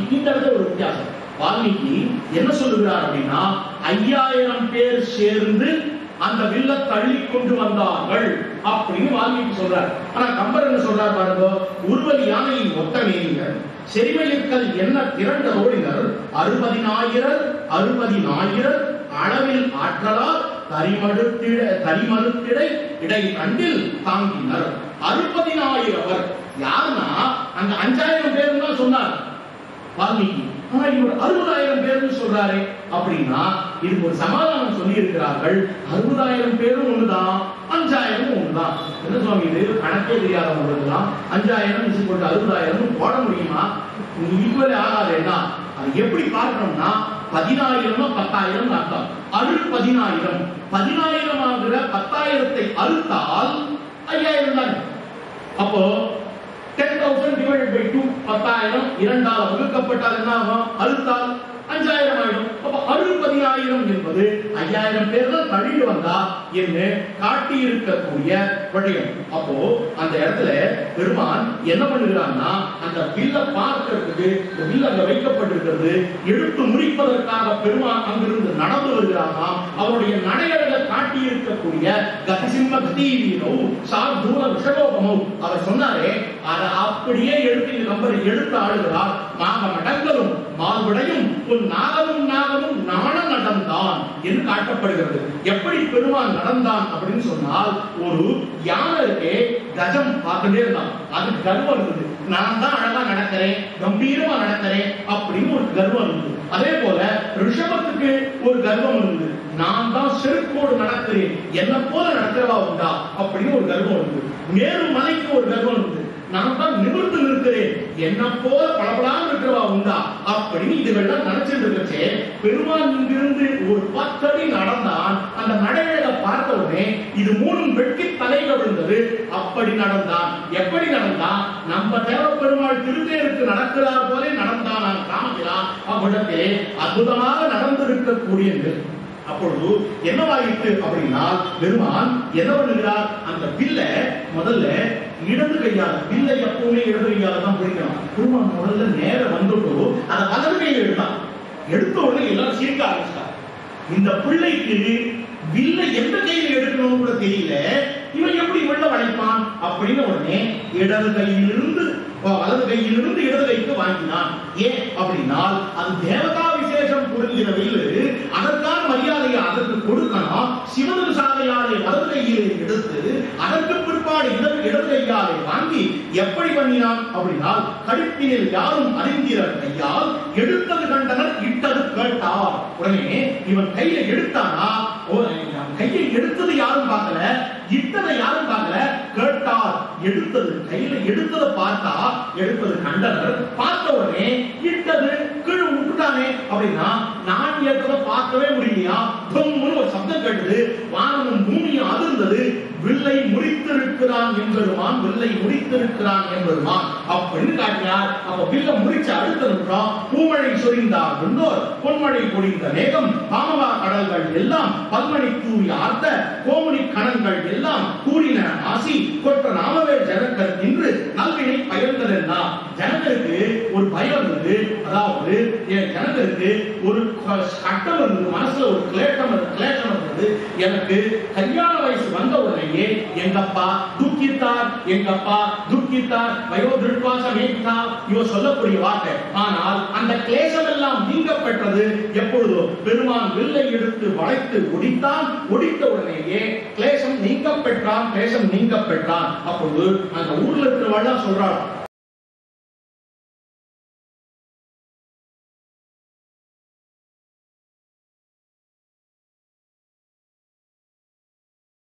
இந்த இடத்துல ஒரு வித்தியாசம் வால்மீகி என்ன சொல்லுகிறார் அப்படின்னா ஐயாயிரம் பேர் சேர்ந்து அந்த வில்ல தள்ளி கொண்டு வந்தார்கள் அப்படின்னு வால்மீகி சொல்றார் ஆனா கம்பர் என்ன சொல்றார் பாருங்க உருவல் யானையின் ஒத்த மேனிகள் செறிமையிற்கல் என்ன திரண்ட ரோடினர் அறுபதினாயிரர் அறுபதினாயிரர் அளவில் ஆற்றலால் தரிமடுத்திட தரிமடுத்திடை இடை கண்டில் தாங்கினர் அறுபதினாயிரவர் யாருன்னா அந்த அஞ்சாயிரம் பேர் தான் சொன்னார் வால்மீகி ஆனா இவர் அறுபதாயிரம் பேர்னு சொல்றாரு அப்படின்னா இதுக்கு ஒரு சமாதானம் சொல்லி இருக்கிறார்கள் அறுபதாயிரம் பேரும் ஒண்ணுதான் அஞ்சாயிரம் ஒண்ணுதான் என்ன சுவாமி இது கணக்கே தெரியாதவங்களுக்கு தான் அஞ்சாயிரம் இசை போட்டு அறுபதாயிரம் போட முடியுமா ஈக்குவலே ஆகாதுன்னா அது எப்படி பார்க்கணும்னா பதினாயிரம் பத்தாயிரம் அர்த்தம் அருள் பதினாயிரம் பதினாயிரம் ஆகிற பத்தாயிரத்தை அறுத்தால் ஐயாயிரம் தான் அப்போ ten thousand divided by two பத்தாயிரம் இரண்டால் வகுக்கப்பட்டால் என்ன ஆகும் அறுத்தால் அஞ்சாயிரம் ஆயிடும் அப்ப அறுபதினாயிரம் என்பது ஐயாயிரம் பேர் தான் தள்ளிட்டு வந்தா என்று காட்டி இருக்கக்கூடிய விடயம் அப்போ அந்த இடத்துல பெருமான் என்ன பண்ணுகிறான்னா அந்த வில்ல பார்க்கிறதுக்கு இந்த வில் அங்க வைக்கப்பட்டிருக்கிறது எடுத்து முடிப்பதற்காக பெருமான் அங்கிருந்து நடந்து வருகிறாராம் அவருடைய நடையழக காட்டி இருக்கக்கூடிய கதிசிம்ம கதி வீரோ சார்தூல விஷகோபமோ அவர் சொன்னாரே அதை அப்படியே எடுத்து இந்த நம்பரை எடுத்து ஆளுகிறார் மாக மடங்களும் மால்விடையும் உன் நாகமும் நாகமும் நாண நடந்தான் என்று காட்டப்படுகிறது எப்படி பெருமான் நடந்தான் அப்படின்னு சொன்னால் ஒரு யானை இருக்கே கஜம் பார்த்துட்டே இருந்தான் அது கர்வம் இருந்தது நான் தான் அழகா நடக்கிறேன் கம்பீரமா நடக்கிறேன் அப்படின்னு ஒரு கர்வம் இருந்தது அதே போல ரிஷபத்துக்கு ஒரு கர்வம் இருந்தது நான் தான் செருக்கோடு நடக்கிறேன் என்ன போல நடக்கிறவா உண்டா அப்படின்னு ஒரு கர்வம் இருந்தது மேரு மலைக்கு ஒரு கர்வம் இருந்தது நான் தான் நிமிர்ந்து நிற்கிறேன் என்ன போல பளபளான்னு இருக்கிறவா உண்டா அப்படின்னு இதுகள்லாம் நினைச்சிட்டு இருக்கச்சே பெருமான் இங்கிருந்து ஒரு பத்தடி நடந்தான் அந்த நடையழக பார்த்த உடனே இது மூணும் வெட்கி தலையில விழுந்தது அப்படி நடந்தான் எப்படி நடந்தான் நம்ம தேவ பெருமாள் திருத்தேருக்கு நடக்கிறார் போலே நடந்தான் நான் காமிக்கிறான் அவ்விடத்திலே அற்புதமாக நடந்திருக்கக்கூடியது அப்பொழுது என்னவாயிற்று அப்படின்னா பெருமான் என்ன பண்ணுகிறார் அந்த வில்ல முதல்ல இடது கையால் வில்லை எப்பவுமே இடது கையால தான் பிடிக்கணும் பெருமான் முதல்ல நேர வந்துட்டு அதை வலது கையில் எடுத்தான் எடுத்த உடனே எல்லாரும் சிரிக்க ஆரம்பிச்சிட்டார் இந்த பிள்ளைக்கு வில்லை எந்த கையில் எடுக்கணும்னு கூட தெரியல இவன் எப்படி உள்ள வளைப்பான் அப்படின்னு உடனே இடது கையிலிருந்து வலது கையிலிருந்து இடது கைக்கு வாங்கினான் ஏன் அப்படின்னால் அது தேவதா விசேஷம் புரிகிற வில்லு அதற்கான மரியாதையை அதற்கு கொடுக்கணும் சிவனு சாதையாலை வலது கையிலே எடுத்து அதற்கு பிற்பாடு இடது இடது கையாலை வாங்கி எப்படி பண்ணினான் அப்படின்னால் கழுத்தினில் யாரும் அறிந்திர கையால் எடுத்தது கண்டனர் இட்டது கேட்டார் உடனே இவன் கையில எடுத்தானா ஓ, கையை எடுத்தது யாரும் பார்க்கல இட்டதை யாரும் பார்க்கல கேட்டார் எடுத்தது கையில எடுத்ததை பார்த்தா எடுத்தது கண்டனர் பார்த்த உடனே இட்டது கீழே விட்டுட்டானே அப்படின்னா நான் ஏற்றதை பார்க்கவே முடியலையா தொம்முன்னு ஒரு சப்தம் கேட்டது வானமும் பூமியும் அதிர்ந்தது வில்லை முடித்திருக்கிறான் என்பெருமான் வில்லை முடித்திருக்கிறான் என்பெருமான் அப்படின்னு காட்டினார் அப்ப வில்ல முடிச்ச அடுத்த நிமிஷம் பூமழை சொரிந்தார் முன்னோர் பொன்மழை பொழிந்த மேகம் பாமவா கடல்கள் எல்லாம் பல்மணி தூவி ஆர்த்த கோமணி கணங்கள் எல்லாம் கூடின ஆசி கொற்ற நாமவேல் ஜனக்கர் இன்று நல்வினை பயந்ததென்னா ஜனகருக்கு ஒரு பயம் இருந்தது அதாவது என் ஜனகருக்கு ஒரு க- கட்டம் இருந்தது மனசுல ஒரு கிளேட்டம் இருந்தது கிளேட்டம் இருந்தது எனக்கு கல்யாண வயசு வந்த உடனேயே எங்கப்பா துக்கித்தார் எங்கப்பா துக்கித்தார் வயோதிருப்பாச மேத்தா இவ சொல்லக்கூடிய வார்த்தை ஆனால் அந்த கிளேசம் எல்லாம் நீங்க பெற்றது எப்பொழுதோ பெருமான் வில்லை எடுத்து வளைத்து ஒடித்தான் ஒடித்த உடனேயே கிளேசம் நீங்க பெற்றான் கிளேசம் நீங்க பெற்றான் அப்பொழுது அந்த ஊர்ல இருக்கிறவெல்லாம் சொல்றாள்